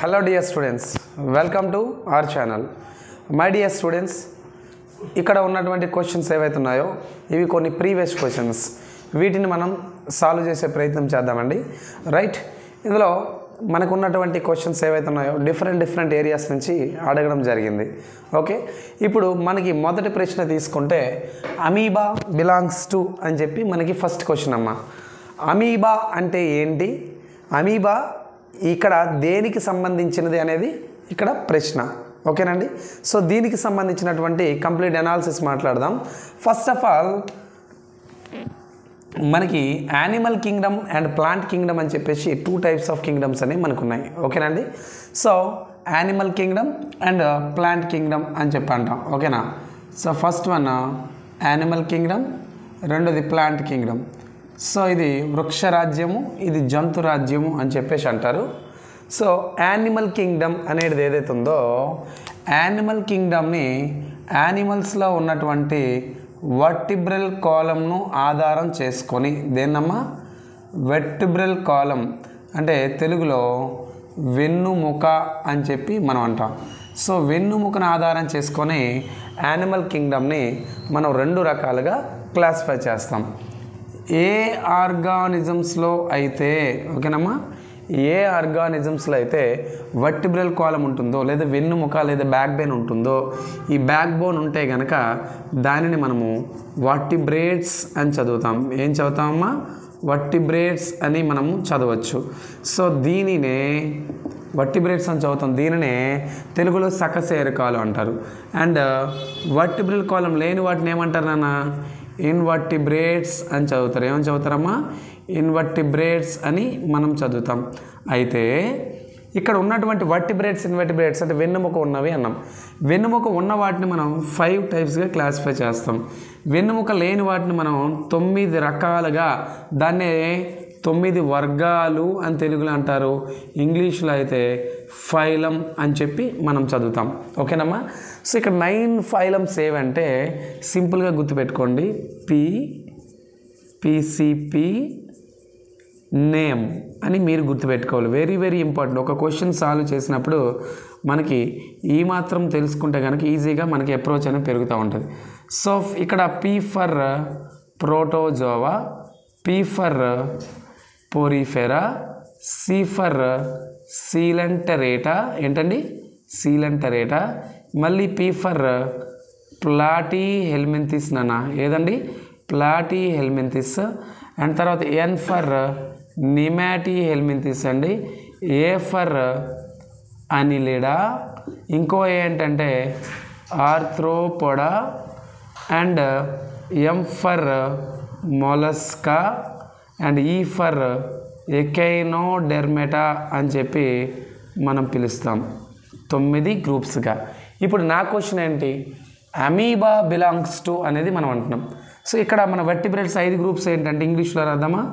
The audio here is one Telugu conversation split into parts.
hello dear students welcome to our channel my dear students ఇక్కడ ఉన్నటువంటి క్వశ్చన్స్ ఏవైతే ఉన్నాయో ఇవి కొన్ని ప్రీవియస్ క్వశ్చన్స్ వీటిని మనం సాల్వ్ చేసే ప్రయత్నం చేద్దామండి రైట్ ఇందులో మనకు ఉన్నటువంటి క్వశ్చన్స్ ఏవైతే ఉన్నాయో డిఫరెంట్ డిఫరెంట్ ఏరియాస్ నుంచి అడగడం జరిగింది ఓకే ఇప్పుడు మనకి మొదటి ప్రశ్న తీసుకుంటే అమీబా బిలాంగ్స్ టు అని చెప్పి మనకి ఫస్ట్ క్వశ్చన్ అమ్మా అమీబా అంటే ఏంటి అమీబా ఇక్కడ దేనికి సంబంధించినది అనేది ఇక్కడ ప్రశ్న ఓకేనండి సో దీనికి సంబంధించినటువంటి కంప్లీట్ అనాలిసిస్ మాట్లాడదాం ఫస్ట్ ఆఫ్ ఆల్ మనకి animal kingdom and plant kingdom అని చెప్పేసి టూ టైప్స్ ఆఫ్ కింగ్డమ్స్ అనేవి మనకు ఉన్నాయి ఓకేనండి so animal kingdom and plant kingdom అని చెప్పి అంటాం ఓకేనా so first one animal kingdom రెండోది ప్లాంట్ కింగ్డమ్ సో ఇది వృక్ష రాజ్యము ఇది జంతు రాజ్యము అని చెప్పేసి అంటారు సో యానిమల్ కింగ్డమ్ అనేది ఏదైతే ఉందో యానిమల్ కింగ్డమ్ని యానిమల్స్లో ఉన్నటువంటి వర్టిబ్రల్ కాలంను ఆధారం చేసుకొని దేన్నమ్మా వెర్టిబ్రల్ కాలం అంటే తెలుగులో వెన్నుముక అని చెప్పి మనం అంటాం సో వెన్నుముకను ఆధారం చేసుకొని యానిమల్ కింగ్డమ్ని మనం రెండు రకాలుగా క్లాసిఫై చేస్తాం ఏ ఆర్గానిజమ్స్లో అయితే ఓకేనమ్మా ఏ ఆర్గానిజమ్స్లో అయితే వర్టిబ్రల్ కాలం ఉంటుందో లేదా వెన్నుముక లేదా బ్యాక్ బోన్ ఉంటుందో ఈ బ్యాక్ బోన్ ఉంటే కనుక దానిని మనము వర్టిబ్రేట్స్ అని చదువుతాం ఏం చదువుతామమ్మా వర్టిబ్రేట్స్ అని మనము చదవచ్చు సో దీనినే వర్టిబ్రేట్స్ అని చదువుతాం దీనినే తెలుగులో సకశేరకాలు అంటారు అండ్ వర్టిబ్రల్ కాలం లేని వాటిని ఏమంటారు నాన్న ఇన్వర్టిబ్రేట్స్ అని చదువుతారు ఏమని చదువుతారమ్మా ఇన్వర్టిబ్రేట్స్ అని మనం చదువుతాం అయితే ఇక్కడ ఉన్నటువంటి వర్టిబ్రేట్స్ ఇన్వర్టిబ్రేట్స్ అంటే వెన్నుముక ఉన్నవి అన్నాం వెన్నుముక ఉన్న వాటిని మనం ఫైవ్ టైప్స్గా క్లాసిఫై చేస్తాం వెన్నుముక లేని వాటిని మనం తొమ్మిది రకాలుగా దాన్నే తొమ్మిది వర్గాలు అని తెలుగులో అంటారు ఇంగ్లీష్లో అయితే ఫైలం అని చెప్పి మనం చదువుతాం ఓకేనమ్మా సో ఇక్కడ నైన్ ఫైలమ్స్ ఏవంటే సింపుల్గా గుర్తుపెట్టుకోండి పి పిసిపి నేమ్ అని మీరు గుర్తుపెట్టుకోవాలి వెరీ వెరీ ఇంపార్టెంట్ ఒక క్వశ్చన్ సాల్వ్ చేసినప్పుడు మనకి ఈ మాత్రం తెలుసుకుంటే కనుక ఈజీగా మనకి అప్రోచ్ అనేది పెరుగుతూ ఉంటుంది సో ఇక్కడ P for protozoa P for porifera C for coelenterata ఏంటండి సీలంటరేటా మళ్ళీ పీ ఫర్ ప్లాటీ హెల్మెంతిస్ నాన్న ఏదండి ప్లాటీ హెల్మెంతిస్ అండ్ తర్వాత ఎన్ ఫర్ నిమాటీ హెల్మెంతిస్ అండి ఏ ఫర్ అనిలిడా ఇంకో ఏంటంటే arthropoda and M for mollusca and E for echinodermata అని చెప్పి మనం పిలుస్తాం తొమ్మిది గ్రూప్స్గా ఇప్పుడు నా క్వశ్చన్ ఏంటి అమీబా బిలాంగ్స్ టు అనేది మనం అంటున్నాం సో ఇక్కడ మన వెర్టిబ్రేట్స్ ఐదు గ్రూప్స్ ఏంటంటే ఇంగ్లీష్లో రాద్దామా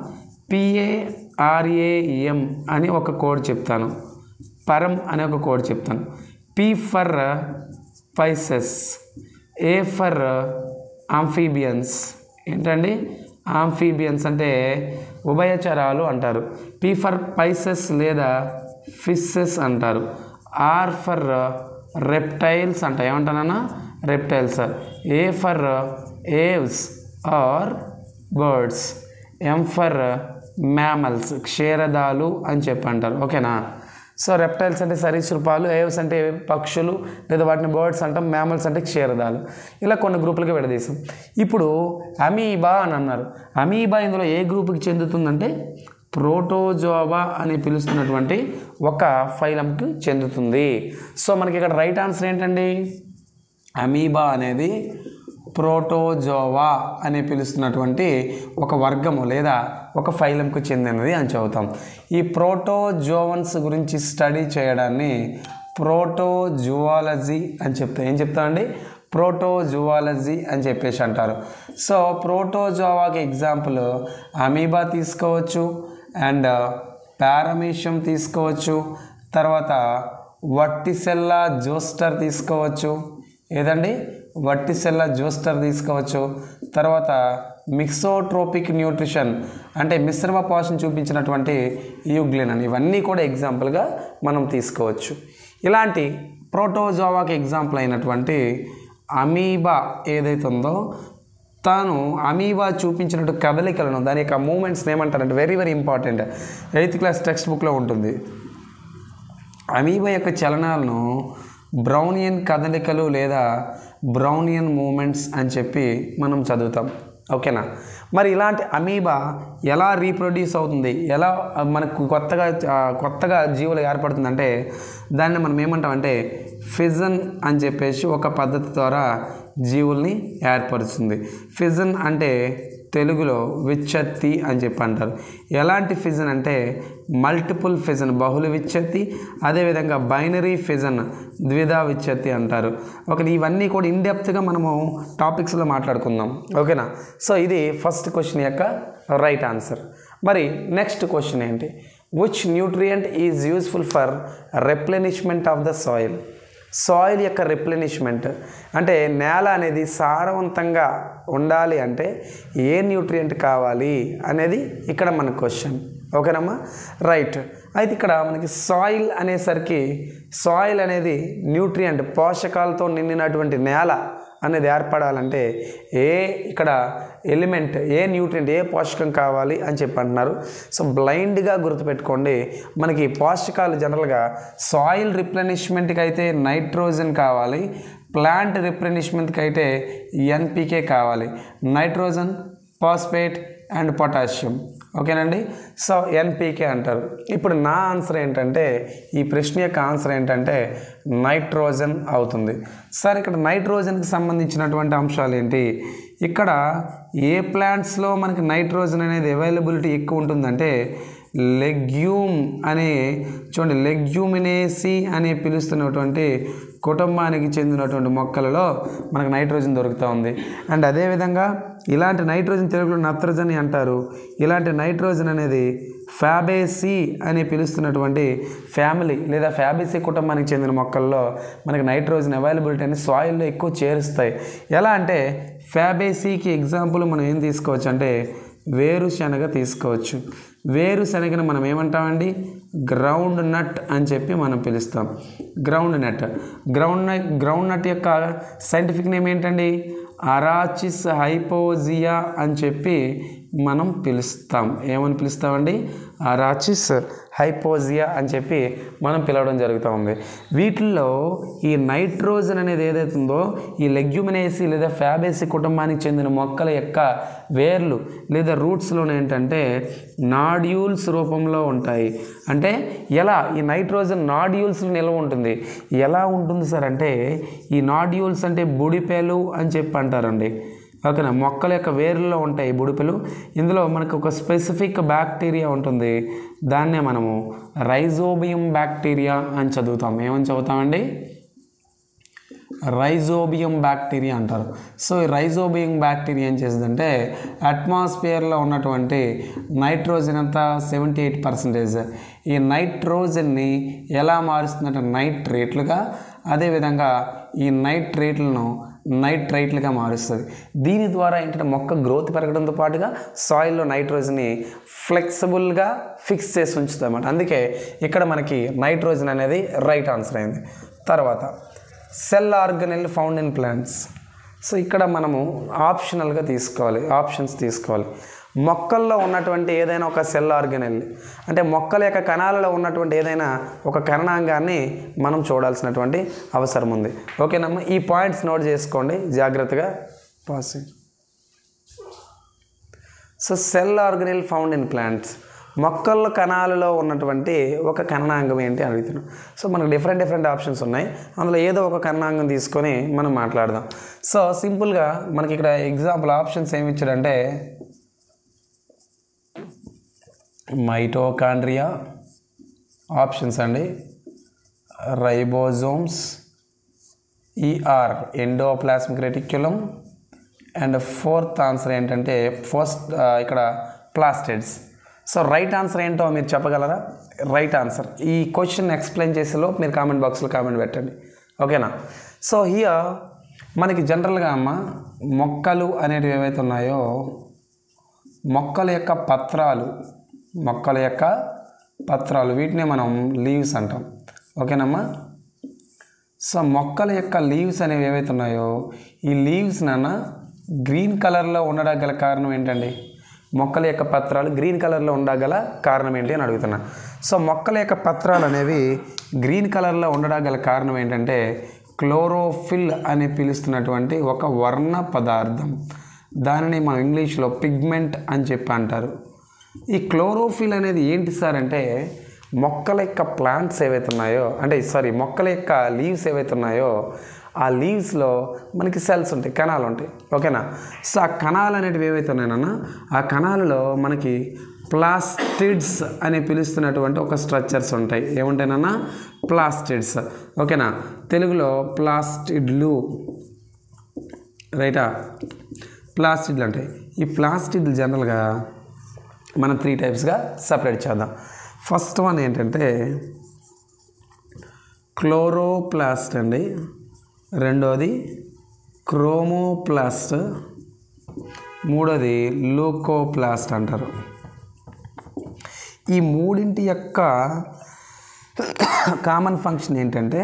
పిఏఆర్ఏఎం అని ఒక కోడ్ చెప్తాను పరం అనే ఒక కోడ్ చెప్తాను P for pisces A for amphibians ఏంటండి ఆంఫీబియన్స్ అంటే ఉభయచరాలు అంటారు పి ఫర్ పైసెస్ లేదా ఫిషెస్ అంటారు ఆర్ ఫర్ రెప్టైల్స్ అంట ఏమంటానన్నా reptiles A for aves or birds M for mammals క్షీరదాలు అని చెప్పి అంటారు ఓకేనా సో రెప్టైల్స్ అంటే సరీసృపాలు ఏవ్స్ అంటే పక్షులు లేదా వాటిని బర్డ్స్ అంటాం మ్యామల్స్ అంటే క్షీరదాలు ఇలా కొన్ని గ్రూపులుగా విడదీసాం ఇప్పుడు అమీబా అని అన్నారు అమీబా ఇందులో ఏ గ్రూపుకి చెందుతుందంటే ప్రోటోజోవా అని పిలుస్తున్నటువంటి ఒక ఫైలంకి చెందుతుంది సో మనకి ఇక్కడ రైట్ ఆన్సర్ ఏంటండి అమీబా అనేది ప్రోటోజోవా అని పిలుస్తున్నటువంటి ఒక వర్గము లేదా ఒక ఫైలంకు చెందినది అని చెబుతాం ఈ ప్రోటోజోవన్స్ గురించి స్టడీ చేయడాన్ని ప్రోటోజువాలజీ అని చెప్తాం ఏం చెప్తామండి ప్రోటోజువాలజీ అని చెప్పేసి అంటారు సో ప్రోటోజోవాకి ఎగ్జాంపుల్ అమీబా తీసుకోవచ్చు అండ్ పారమీషియం తీసుకోవచ్చు తర్వాత వట్టిసెల్లా జోస్టర్ తీసుకోవచ్చు ఏదండి వట్టిసెల్లా జోస్టర్ తీసుకోవచ్చు తర్వాత మిక్సోట్రోపిక్ న్యూట్రిషన్ అంటే మిశ్రమ పోషణ చూపించినటువంటి యూగ్లిన్ అని ఇవన్నీ కూడా ఎగ్జాంపుల్గా మనం తీసుకోవచ్చు ఇలాంటి ప్రోటోజోవాకి ఎగ్జాంపుల్ అయినటువంటి అమీబా ఏదైతే ఉందో తాను అమీబా చూపించినట్టు కదలికలను దాని యొక్క మూమెంట్స్ని ఏమంటారంటే very very important eighth class text బుక్లో ఉంటుంది అమీబా యొక్క చలనాలను బ్రౌనియన్ కదలికలు లేదా బ్రౌనియన్ మూమెంట్స్ అని చెప్పి మనం చదువుతాం ఓకేనా మరి ఇలాంటి అమీబా ఎలా రీప్రొడ్యూస్ అవుతుంది ఎలా మనకు కొత్తగా ఆ, కొత్తగా జీవులు ఏర్పడుతుందంటే దాన్ని మనం ఏమంటామంటే ఫిజన్ అని చెప్పేసి ఒక పద్ధతి ద్వారా జీవుల్ని ఏర్పరుస్తుంది ఫిజన్ అంటే తెలుగులో విచ్చత్తి అని చెప్పి అంటారు ఎలాంటి ఫిజన్ అంటే మల్టిపుల్ ఫిజన్ బహుళ విచ్చత్తి అదేవిధంగా బైనరీ ఫిజన్ ద్విధా విచ్చత్తి అంటారు ఒకటి ఇవన్నీ కూడా ఇన్డెప్త్గా మనము టాపిక్స్లో మాట్లాడుకుందాం ఓకేనా సో ఇది ఫస్ట్ క్వశ్చన్ యొక్క రైట్ ఆన్సర్ మరి నెక్స్ట్ క్వశ్చన్ ఏంటి which nutrient is useful for replenishment of the soil soil యొక్క రిప్లెనిష్మెంట్ అంటే నేల అనేది సారవంతంగా ఉండాలి అంటే ఏ న్యూట్రియంట్ కావాలి అనేది ఇక్కడ మన క్వశ్చన్ ఓకేనమ్మా రైట్ అయితే ఇక్కడ మనకి సాయిల్ అనేసరికి సాయిల్ అనేది న్యూట్రియంట్ పోషకాలతో నిండినటువంటి నేల అనేది ఏర్పడాలంటే ఏ ఇక్కడ ఎలిమెంట్ ఏ న్యూట్రియంట్ ఏ పోషకం కావాలి అని చెప్పి అంటున్నారు సో బ్లైండ్గా గుర్తుపెట్టుకోండి మనకి పోషకాలు జనరల్గా సాయిల్ రిప్లెనిష్మెంట్కి అయితే నైట్రోజన్ కావాలి ప్లాంట్ రిప్లెనిష్మెంట్కి అయితే ఎన్పికే కావాలి నైట్రోజన్ ఫాస్ఫేట్ అండ్ పొటాషియం ఓకేనండి సో ఎన్పికే అంటారు ఇప్పుడు నా ఆన్సర్ ఏంటంటే ఈ ప్రశ్న యొక్క ఆన్సర్ ఏంటంటే నైట్రోజన్ అవుతుంది సార్ ఇక్కడ నైట్రోజన్కి సంబంధించినటువంటి అంశాలు ఏంటి ఇక్కడ ఏ ప్లాంట్స్లో మనకి నైట్రోజన్ అనేది అవైలబిలిటీ ఎక్కువ ఉంటుందంటే లెగ్యూమ్ అనే చూడండి లెగ్యూమినేసి అని పిలుస్తున్నటువంటి కుటుంబానికి చెందినటువంటి మొక్కలలో మనకు నైట్రోజన్ దొరుకుతూ ఉంది అండ్ అదేవిధంగా ఇలాంటి నైట్రోజన్ తెలుగులో నత్రజని అంటారు ఇలాంటి నైట్రోజన్ అనేది ఫ్యాబేసి అని పిలుస్తున్నటువంటి ఫ్యామిలీ లేదా ఫ్యాబేసి కుటుంబానికి చెందిన మొక్కల్లో మనకి నైట్రోజన్ అవైలబిలిటీ అనేది సాయిల్లో ఎక్కువ చేరుస్తాయి ఎలా అంటే ఫ్యాబేసీకి ఎగ్జాంపుల్ మనం ఏం తీసుకోవచ్చు అంటే వేరుశనగ తీసుకోవచ్చు వేరుశనగను మనం ఏమంటామండి గ్రౌండ్ నట్ అని చెప్పి మనం పిలుస్తాం groundnut groundnut groundnut యొక్క సైంటిఫిక్ నేమ్ ఏంటండి అరాచిస్ హైపోజియా అని చెప్పి మనం పిలుస్తాం ఏమని పిలుస్తామండి అరాచిస్ హైపోజియా అని చెప్పి మనం పిలవడం జరుగుతూ ఉంది వీటిల్లో ఈ నైట్రోజన్ అనేది ఏదైతే ఉందో ఈ లెగ్యుమినేసి లేదా ఫ్యాబేసి కుటుంబానికి చెందిన మొక్కల యొక్క వేర్లు లేదా రూట్స్లోనే ఏంటంటే నాడ్యూల్స్ రూపంలో ఉంటాయి అంటే ఎలా ఈ నైట్రోజన్ నాడ్యూల్స్ నిల్వ ఉంటుంది ఎలా ఉంటుంది సార్ అంటే ఈ నాడ్యూల్స్ అంటే బుడిపెలు అని చెప్పి అంటారండి ఓకేనా మొక్కల యొక్క వేర్లలో ఉంటాయి బుడిపెలు ఇందులో మనకు ఒక స్పెసిఫిక్ బ్యాక్టీరియా ఉంటుంది దాన్నే మనము రైజోబియం బ్యాక్టీరియా అని చదువుతాం ఏమని చదువుతామండి రైజోబియం బ్యాక్టీరియా అంటారు సో ఈ రైజోబియం బ్యాక్టీరియా ఏం చేస్తుందంటే అట్మాస్ఫియర్లో ఉన్నటువంటి నైట్రోజన్ అంతా సెవెంటీ ఎయిట్ పర్సెంటేజ్ ఈ నైట్రోజన్ని ఎలా మారుస్తుందంటే నైట్రేట్లుగా అదేవిధంగా ఈ నైట్రేట్లను నైట్రైట్లుగా మారుస్తుంది దీని ద్వారా ఏంటంటే మొక్క గ్రోత్ పెరగడంతో పాటుగా సాయిల్లో నైట్రోజన్ని ఫ్లెక్సిబుల్గా ఫిక్స్ చేసి ఉంచుతుంది అన్నమాట అందుకే ఇక్కడ మనకి నైట్రోజన్ అనేది రైట్ ఆన్సర్ అయింది తర్వాత cell organelle found in plants so ఇక్కడ మనము ఆప్షనల్గా తీసుకోవాలి ఆప్షన్స్ తీసుకోవాలి మొక్కల్లో ఉన్నటువంటి ఏదైనా ఒక సెల్ ఆర్గనెల్ అంటే మొక్కల యొక్క కణాలలో ఉన్నటువంటి ఏదైనా ఒక కణాంగాన్ని మనం చూడాల్సినటువంటి అవసరం ఉంది ఓకేనమ్మా ఈ పాయింట్స్ నోట్ చేసుకోండి జాగ్రత్తగా passing so cell organelle found in plants మొక్కల కణాలలో ఉన్నటువంటి ఒక కణాంగం ఏంటి అని అడుగుతున్నాం సో మనకు డిఫరెంట్ డిఫరెంట్ ఆప్షన్స్ ఉన్నాయి అందులో ఏదో ఒక కణాంగం తీసుకొని మనం మాట్లాడదాం సో సింపుల్గా మనకి ఇక్కడ ఎగ్జాంపుల్ ఆప్షన్స్ ఏమి ఇచ్చాడంటే మైటోకాండ్రియా ఆప్షన్స్ అండి ribosomes ER endoplasmic reticulum and fourth answer ఏంటంటే ఫస్ట్ ఇక్కడ ప్లాస్టిడ్స్ సో రైట్ ఆన్సర్ ఏంటో మీరు చెప్పగలరా రైట్ ఆన్సర్ ఈ క్వశ్చన్ ఎక్స్ప్లెయిన్ చేసేలో మీరు కామెంట్ బాక్స్లో కామెంట్ పెట్టండి ఓకేనా సో హియర్ మనకి జనరల్గా అమ్మ మొక్కలు అనేటివి ఏవైతే ఉన్నాయో మొక్కల యొక్క పత్రాలు మొక్కల యొక్క పత్రాలు వీటిని మనం లీవ్స్ అంటాం ఓకేనమ్మా సో మొక్కల యొక్క లీవ్స్ అనేవి ఏవైతే ఉన్నాయో ఈ లీవ్స్ నాన్న గ్రీన్ కలర్లో ఉండడానికి గల కారణం ఏంటండి మొక్కల యొక్క పత్రాలు గ్రీన్ కలర్లో ఉండగల కారణం ఏంటి అని అడుగుతున్నా సో మొక్కల యొక్క పత్రాలు అనేవి గ్రీన్ కలర్లో ఉండడానికి గల కారణం ఏంటంటే క్లోరోఫిల్ అని పిలుస్తున్నటువంటి ఒక వర్ణ పదార్థం దానిని మనం ఇంగ్లీష్లో పిగ్మెంట్ అని చెప్పి అంటారు ఈ క్లోరోఫిల్ అనేది ఏంటి సార్ అంటే మొక్కల యొక్క ప్లాంట్స్ ఏవైతే ఉన్నాయో అంటే సారీ మొక్కల యొక్క లీవ్స్ ఏవైతే ఉన్నాయో ఆ లీవ్స్లో మనకి సెల్స్ ఉంటాయి కణాలు ఉంటాయి ఓకేనా సో ఆ కణాలు అనేటివి ఏవైతే ఉన్నాయన్నా ఆ కణాలలో మనకి ప్లాస్టిడ్స్ అని పిలుస్తున్నటువంటి ఒక స్ట్రక్చర్స్ ఉంటాయి ఏముంటాయనన్నా ప్లాస్టిడ్స్ ఓకేనా తెలుగులో ప్లాస్టిడ్లు రైటా ప్లాస్టిడ్లు అంటే ఈ ప్లాస్టిడ్లు జనరల్గా మనం త్రీ టైప్స్గా సపరేట్ చేద్దాం ఫస్ట్ వన్ ఏంటంటే క్లోరోప్లాస్ట్ అండి రెండోది క్రోమోప్లాస్ట్ మూడోది లూకోప్లాస్ట్ అంటారు ఈ మూడింటి యొక్క కామన్ ఫంక్షన్ ఏంటంటే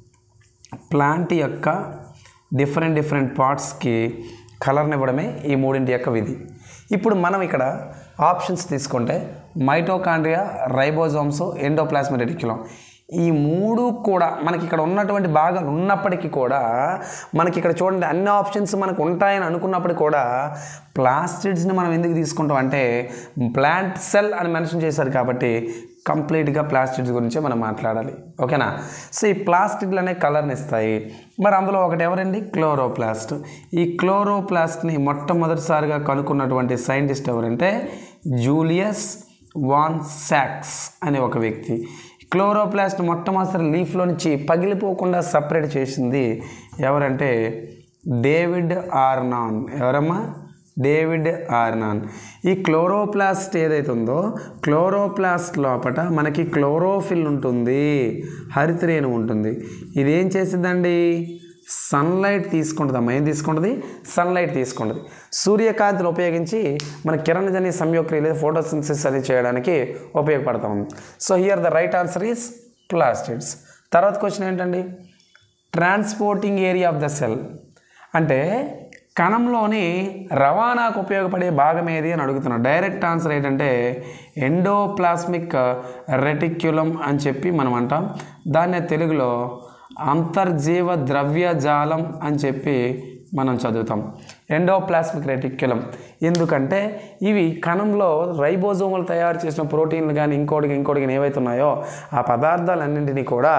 ప్లాంట్ యొక్క డిఫరెంట్ డిఫరెంట్ పార్ట్స్కి కలర్ని ఇవ్వడమే ఈ మూడింటి యొక్క విధి ఇప్పుడు మనం ఇక్కడ ఆప్షన్స్ తీసుకుంటే మైటోకాండ్రియా రైబోజోమ్స్ ఎండోప్లాస్మిక్ రెటిక్యులం ఈ మూడు కూడా మనకి ఇక్కడ ఉన్నటువంటి భాగాలు ఉన్నప్పటికీ కూడా మనకి ఇక్కడ చూడండి అన్ని ఆప్షన్స్ మనకు ఉంటాయని అనుకున్నప్పటికీ కూడా ప్లాస్టిడ్స్ని మనం ఎందుకు తీసుకుంటాం అంటే ప్లాంట్ సెల్ అని మెన్షన్ చేశారు కాబట్టి కంప్లీట్గా ప్లాస్టిడ్స్ గురించే మనం మాట్లాడాలి ఓకేనా సో ఈ ప్లాస్టిక్లు అనే కలర్ని ఇస్తాయి మరి అందులో ఒకటి ఎవరండి క్లోరోప్లాస్ట్ ఈ క్లోరోప్లాస్ట్ని మొట్టమొదటిసారిగా కనుక్కున్నటువంటి సైంటిస్ట్ ఎవరంటే జూలియస్ వాన్ సాక్స్ అనే ఒక వ్యక్తి క్లోరోప్లాస్ట్ మొట్టమొదటి లీఫ్లో నుంచి పగిలిపోకుండా సపరేట్ చేసింది ఎవరంటే డేవిడ్ ఆర్నాన్ ఎవరమ్మా డేవిడ్ ఆర్నాన్ ఈ క్లోరోప్లాస్ట్ ఏదైతే ఉందో క్లోరోప్లాస్ట్ లోపట మనకి క్లోరోఫిల్ ఉంటుంది హరితరేణు ఉంటుంది ఇది ఏం చేసిందండి సన్లైట్ తీసుకుంటుందమ్మా ఏం తీసుకుంటుంది సన్లైట్ తీసుకుంటుంది సూర్యకాంతిని ఉపయోగించి మన కిరణజన్య సంయోక్రియ లేదా ఫోటోసింథసిస్ అది చేయడానికి ఉపయోగపడతా ఉంది so here the right answer is plastids తర్వాత క్వశ్చన్ ఏంటండి transporting area of the cell అంటే కణంలోని రవాణాకు ఉపయోగపడే భాగం ఏది అని అడుగుతున్నాను డైరెక్ట్ ఆన్సర్ ఏంటంటే ఎండోప్లాస్మిక్ రెటిక్యులం అని చెప్పి మనం అంటాం దాన్నే తెలుగులో అంతర్జీవ ద్రవ్యజాలం అని చెప్పి మనం చదువుతాం ఎండోప్లాస్మిక్ రెటిక్యులం ఎందుకంటే ఇవి కణంలో రైబోజోములు తయారు చేసిన ప్రోటీన్లు కానీ ఇంకోటికి ఇంకోటికి ఏవైతే ఉన్నాయో ఆ పదార్థాలన్నింటినీ కూడా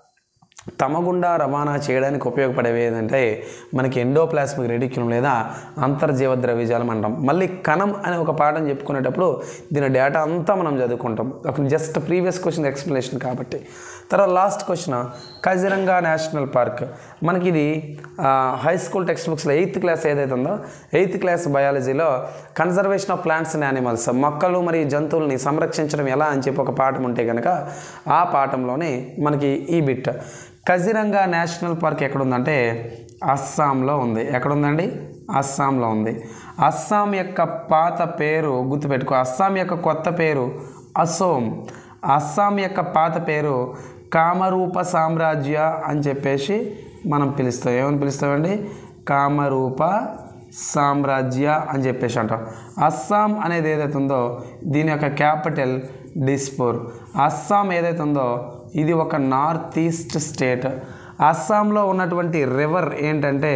తమ గుండా రవాణా చేయడానికి ఉపయోగపడేవి ఏంటంటే మనకి ఎండోప్లాస్మిక్ రెడిక్యులం లేదా అంతర్జీవ ద్రవ్యజాలం అంటాం మళ్ళీ కణం అనే ఒక పాఠం చెప్పుకునేటప్పుడు దీని డేటా అంతా మనం చదువుకుంటాం ఒక జస్ట్ ప్రీవియస్ క్వశ్చన్ ఎక్స్ప్లెనేషన్ కాబట్టి తర్వాత last question Kaziranga national park మనకి ఇది హై స్కూల్ టెక్స్ట్ బుక్స్లో ఎయిత్ క్లాస్ ఏదైతే ఉందో ఎయిత్ క్లాస్ బయాలజీలో conservation of plants and animals మొక్కలు మరియు జంతువుల్ని సంరక్షించడం ఎలా అని చెప్పి ఒక పాఠం ఉంటే కనుక ఆ పాఠంలోనే మనకి ఈ బిట్ కజిరంగా నేషనల్ పార్క్ ఎక్కడుందంటే అస్సాంలో ఉంది ఎక్కడుందండి అస్సాంలో ఉంది అస్సాం యొక్క పాత పేరు గుర్తుపెట్టుకో అస్సాం యొక్క కొత్త పేరు అసోం అస్సాం యొక్క పాత పేరు కామరూప సామ్రాజ్య అని చెప్పేసి మనం పిలుస్తాం ఏమని పిలుస్తామండి కామరూప సామ్రాజ్య అని చెప్పేసి అంటాం అస్సాం అనేది ఏదైతే ఉందో దీని యొక్క క్యాపిటల్ డిస్పూర్ అస్సాం ఏదైతే ఉందో ఇది ఒక నార్త్ ఈస్ట్ స్టేట్ అస్సాంలో ఉన్నటువంటి రివర్ ఏంటంటే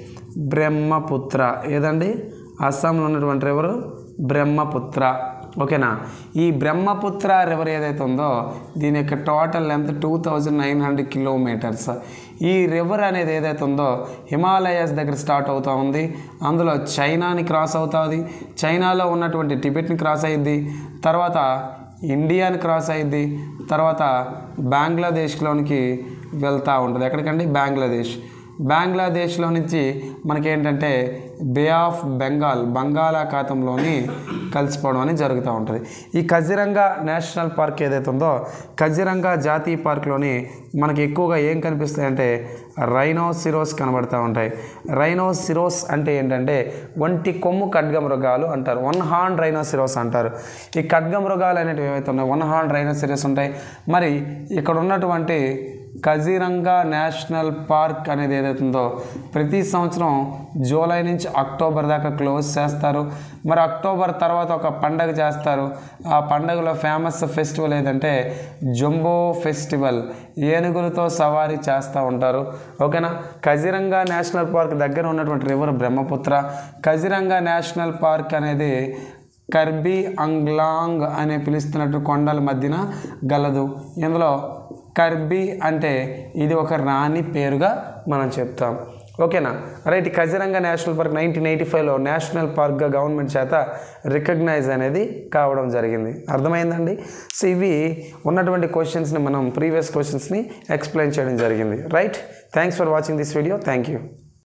బ్రహ్మపుత్ర ఏదండి అస్సాంలో ఉన్నటువంటి రివర్ బ్రహ్మపుత్ర ఓకేనా ఈ బ్రహ్మపుత్ర రివర్ ఏదైతే ఉందో దీని యొక్క total length two thousand nine hundred kilometres ఈ రివర్ అనేది ఏదైతే ఉందో హిమాలయాస్ దగ్గర స్టార్ట్ అవుతూ ఉంది అందులో చైనాని క్రాస్ అవుతుంది చైనాలో ఉన్నటువంటి టిబెట్ని క్రాస్ అయ్యిద్ది తర్వాత ఇండియాని క్రాస్ అయ్యిద్ది తర్వాత బంగ్లాదేశ్లోనికి వెళ్తూ ఉంటుంది ఎక్కడికండి బంగ్లాదేశ్ బంగ్లాదేశ్లో నుంచి మనకేంటంటే బే ఆఫ్ బెంగాల్ బంగాళాఖాతంలోని కలిసిపోవడం అనేది జరుగుతూ ఉంటుంది ఈ కజిరంగా నేషనల్ పార్క్ ఏదైతే ఉందో కజిరంగా జాతీయ పార్క్లోని మనకి ఎక్కువగా ఏం కనిపిస్తాయంటే రైనోసిరోస్ కనబడుతూ ఉంటాయి రైనోసిరోస్ అంటే ఏంటంటే ఒంటి కొమ్ము ఖడ్గమృగాలు అంటారు వన్ హార్న్ రైనోసిరోస్ అంటారు ఈ ఖడ్గమృగాలు అనేటివి ఏవైతే ఉన్నాయో వన్ హార్న్ రైనోసిరోస్ ఉంటాయి మరి ఇక్కడ ఉన్నటువంటి కజీరంగా నేషనల్ పార్క్ అనేది ఏదైతే ఉందో ప్రతి సంవత్సరం జూలై నుంచి అక్టోబర్ దాకా క్లోజ్ చేస్తారు మరి అక్టోబర్ తర్వాత ఒక పండగ చేస్తారు ఆ పండగలో ఫేమస్ ఫెస్టివల్ ఏదంటే జంబో ఫెస్టివల్ ఏనుగులతో సవారీ చేస్తూ ఉంటారు ఓకేనా కజిరంగా నేషనల్ పార్క్ దగ్గర ఉన్నటువంటి river Brahmaputra Kaziranga national park అనేది కర్బీ అంగ్లాంగ్ అనే పిలుస్తున్నట్టు కొండల మధ్యన గలదు ఇందులో కర్బీ అంటే ఇది ఒక రాణి పేరుగా మనం చెప్తాం ఓకేనా right Kaziranga national park nineteen eighty ఫైవ్లో నేషనల్ పార్క్గా గవర్నమెంట్ చేత రికగ్నైజ్ అనేది కావడం జరిగింది అర్థమైందండి సో ఇవి ఉన్నటువంటి క్వశ్చన్స్ని మనం ప్రీవియస్ క్వశ్చన్స్ని ఎక్స్ప్లెయిన్ చేయడం జరిగింది right thanks for watching this video thank you